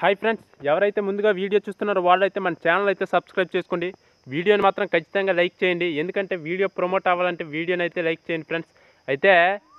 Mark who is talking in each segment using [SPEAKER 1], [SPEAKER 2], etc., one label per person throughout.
[SPEAKER 1] hi friends ఎవరైతే ముందుగా video చూస్తున్నారో వాళ్ళైతే మన ఛానల్ అయితే సబ్స్క్రైబ్ చేసుకోండి వీడియోని మాత్రం ఖచ్చితంగా లైక్ చేయండి ఎందుకంటే వీడియో ప్రమోట్ అవ్వాలంటే వీడియోని అయితే లైక్ చేయండి ఫ్రెండ్స్ అయితే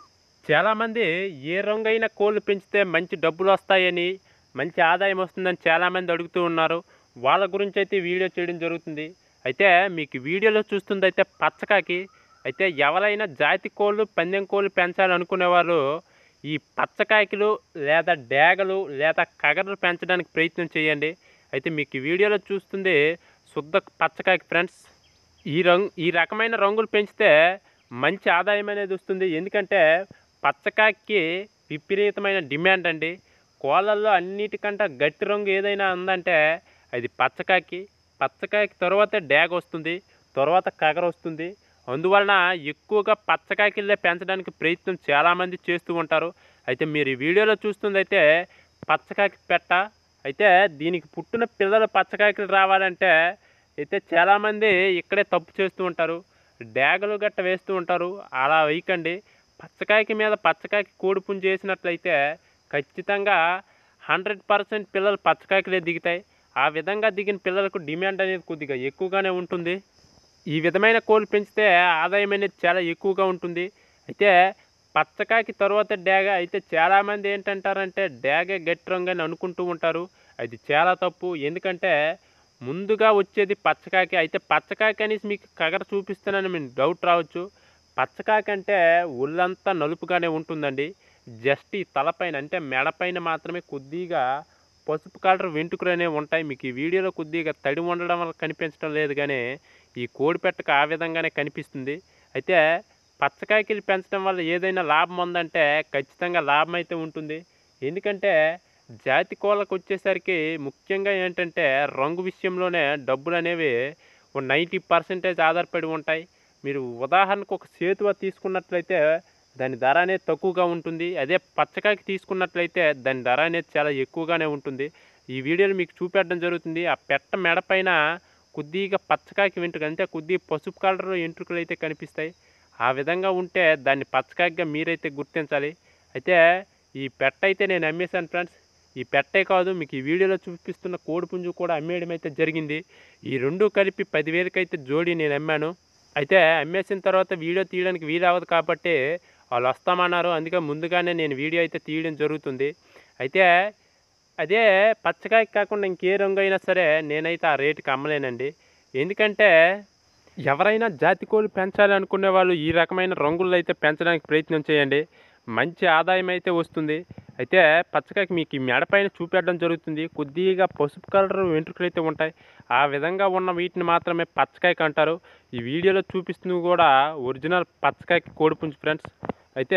[SPEAKER 1] చాలామంది ఏ రంగైన కోళ్ళు పెంచితే మంచి డబ్బులు వస్తాయని మంచి ఆదాయం వస్తుందని చాలామంది అడుగుతూ ఉన్నారు వాళ్ళ గురించి అయితే ఈ వీడియో చేయడం జరుగుతుంది అయితే మీకు వీడియోలో చూస్తుంది అయితే పచ్చకాకి అయితే ఎవరైనా జాతి కోళ్ళు పందెం కోళ్ళు పెంచాలనుకునేవారు ఈ పచ్చకాయకులు లేదా డేగలు లేదా కగరలు పెంచడానికి ప్రయత్నం చేయండి అయితే మీకు ఈ వీడియోలో చూస్తుంది శుద్ధ పచ్చకాయకి ఫ్రెండ్స్ ఈ రంగు ఈ రకమైన రంగులు పెంచితే మంచి ఆదాయం అనేది వస్తుంది ఎందుకంటే పచ్చకాయకి విపరీతమైన డిమాండ్ అండి కోళ్ళల్లో అన్నిటికంటే గట్టి రంగు ఏదైనా ఉందంటే అది పచ్చకాయకి పచ్చకాయకి తర్వాత డ్యాగ వస్తుంది తర్వాత కగర వస్తుంది అందువలన ఎక్కువగా పచ్చకాయకిల్లే పెంచడానికి ప్రయత్నం చాలామంది చేస్తూ ఉంటారు అయితే మీరు ఈ వీడియోలో చూస్తుంది అయితే పచ్చకాయకి పెట్ట అయితే దీనికి పుట్టిన పిల్లలు పచ్చకాయకులు రావాలంటే అయితే చాలామంది ఇక్కడే తప్పు చేస్తూ ఉంటారు డ్యాగలు గట్ట వేస్తూ ఉంటారు అలా వేయకండి పచ్చకాయకి మీద పచ్చకాయకి కోడిపుంజు చేసినట్లయితే ఖచ్చితంగా హండ్రెడ్ పర్సెంట్ పిల్లలు పచ్చకాయకులే దిగుతాయి ఆ విధంగా దిగిన పిల్లలకు డిమాండ్ అనేది కొద్దిగా ఎక్కువగానే ఉంటుంది ఈ విధమైన కోళ్ళు పెంచితే ఆదాయం అనేది చాలా ఎక్కువగా ఉంటుంది అయితే పచ్చకాయకి తర్వాత డ్యాగ అయితే చాలామంది ఏంటంటారంటే డ్యాగ గట్టి రంగు అని అనుకుంటూ ఉంటారు అది చాలా తప్పు ఎందుకంటే ముందుగా వచ్చేది పచ్చకాయకి అయితే పచ్చకాయకి అనేసి మీకు కగర చూపిస్తానని మీకు డౌట్ రావచ్చు పచ్చకాయకి అంటే ఒళ్ళంతా నలుపుగానే ఉంటుందండి జస్ట్ ఈ తలపైన అంటే మెడపైన మాత్రమే కొద్దిగా పసుపు కలర్ వెంట్రుకలు అనేవి ఉంటాయి మీకు ఈ వీడియోలో కొద్దిగా తడి ఉండడం వల్ల కనిపించడం లేదు కానీ ఈ కోడిపెట్టకు ఆ విధంగానే కనిపిస్తుంది అయితే పచ్చకాయకిలు పెంచడం వల్ల ఏదైనా లాభం ఉందంటే ఖచ్చితంగా లాభం అయితే ఉంటుంది ఎందుకంటే జాతి కోళ్ళకు వచ్చేసరికి ముఖ్యంగా ఏంటంటే రంగు విషయంలోనే డబ్బులు అనేవి నైంటీ పర్సెంటేజ్ ఆధారపడి ఉంటాయి మీరు ఉదాహరణకు ఒక సేతువ తీసుకున్నట్లయితే దాని ధర అనేది తక్కువగా ఉంటుంది అదే పచ్చకాయకి తీసుకున్నట్లయితే దాని ధర అనేది చాలా ఎక్కువగానే ఉంటుంది ఈ వీడియోలో మీకు చూపెట్టడం జరుగుతుంది ఆ పెట్ట మెడపైన కొద్దిగా పచ్చకాయకి వెంట్రుక అంటే కొద్దిగా పసుపు కలర్ వెంట్రుకలు అయితే కనిపిస్తాయి ఆ విధంగా ఉంటే దాన్ని పచ్చకాయగా మీరైతే గుర్తించాలి అయితే ఈ పెట్ట అయితే నేను అమ్మేశాను ఫ్రెండ్స్ ఈ పెట్టే కాదు మీకు ఈ వీడియోలో చూపిస్తున్న కోడిపుంజు కూడా అమ్మేయడం అయితే జరిగింది ఈ రెండు కలిపి పదివేలకి అయితే జోడీ నేను అమ్మాను అయితే అమ్మేసిన తర్వాత వీడియో తీయడానికి వీలు అవ్వదు కాబట్టి వాళ్ళు వస్తామన్నారు అందుకే ముందుగానే నేను వీడియో అయితే తీయడం జరుగుతుంది అయితే అదే పచ్చకాయ కాకుండా ఇంకే రంగు అయినా సరే నేనైతే ఆ రేటుకి అమ్మలేనండి ఎందుకంటే ఎవరైనా జాతి కోళ్ళు పెంచాలి అనుకునే వాళ్ళు ఈ రకమైన రంగుల్లో అయితే పెంచడానికి ప్రయత్నం చేయండి మంచి ఆదాయం అయితే వస్తుంది అయితే పచ్చకాయకి మీకు ఈ మెడపైన చూపెట్టడం జరుగుతుంది కొద్దిగా పసుపు కలర్ వెంట్రుకలు అయితే ఉంటాయి ఆ విధంగా ఉన్న వీటిని మాత్రమే పచ్చకాయకి అంటారు ఈ వీడియోలో చూపిస్తుంది కూడా ఒరిజినల్ పచ్చకాయకి కోడిపుంజు ఫ్రెండ్స్ అయితే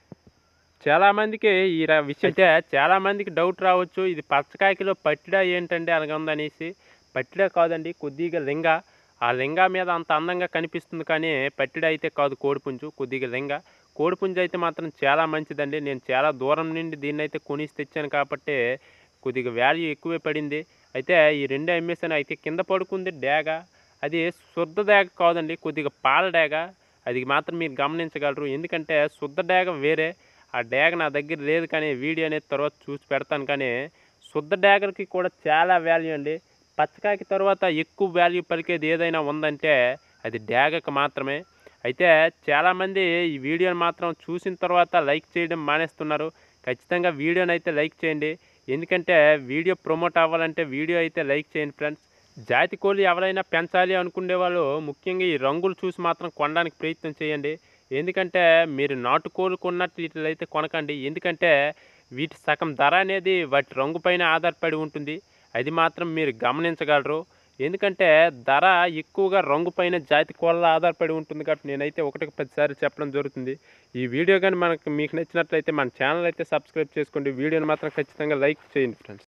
[SPEAKER 1] చాలామందికి ఈ ర- విషయం అయితే చాలామందికి డౌట్ రావచ్చు ఇది పచ్చకాయకిలో పట్టిడా ఏంటండి అనగందనేసి పట్టిడా కాదండి కొద్దిగా లింగ ఆ లింగ మీద అంత అందంగా కనిపిస్తుంది కానీ పట్టిడ అయితే కాదు కోడిపుంజు కొద్దిగా లింగ కోడిపుంజు అయితే మాత్రం చాలా మంచిదండి నేను చాలా దూరం నుండి దీన్ని అయితే కొనిసి తెచ్చాను కాబట్టి కొద్దిగా వాల్యూ ఎక్కువే పడింది అయితే ఈ రెండు అమ్మేసాను అయితే కింద పడుకుంది డేగ అది శుద్ధ డేగ కాదండి కొద్దిగా పాల డేగ అది మాత్రం మీరు గమనించగలరు ఎందుకంటే శుద్ధ డేగ వేరే ఆ డేగ నా దగ్గర లేదు కానీ వీడియో అనేది తర్వాత చూసి పెడతాను కానీ శుద్ధ డేగలకి కూడా చాలా వాల్యూ అండి పచ్చకాయకి తర్వాత ఎక్కువ వాల్యూ పలికేది ఏదైనా ఉందంటే అది డేగకు మాత్రమే అయితే చాలామంది ఈ వీడియోని మాత్రం చూసిన తర్వాత లైక్ చేయడం మానేస్తున్నారు ఖచ్చితంగా వీడియోని అయితే లైక్ చేయండి ఎందుకంటే వీడియో ప్రమోట్ అవ్వాలంటే వీడియో అయితే లైక్ చేయండి ఫ్రెండ్స్ జాతి కోళ్ళు ఎవరైనా పెంచాలి అనుకునే వాళ్ళు ముఖ్యంగా ఈ రంగులు చూసి మాత్రం కొనడానికి ప్రయత్నం చేయండి ఎందుకంటే మీరు నాటు కోళ్ళు కొన్నట్టు వీటిలో అయితే కొనకండి ఎందుకంటే వీటి సగం ధర అనేది వాటి రంగు పైన ఆధారపడి ఉంటుంది అది మాత్రం మీరు గమనించగలరు ఎందుకంటే ధర ఎక్కువగా రంగు పైన జాతి కోళ్ళ ఆధారపడి ఉంటుంది కాబట్టి నేనైతే ఒకటికి పదిసార్లు చెప్పడం జరుగుతుంది ఈ వీడియో కానీ మనకు మీకు నచ్చినట్లయితే మన ఛానల్ అయితే సబ్స్క్రైబ్ చేసుకోండి వీడియోని మాత్రం ఖచ్చితంగా లైక్ చేయండి ఫ్రెండ్స్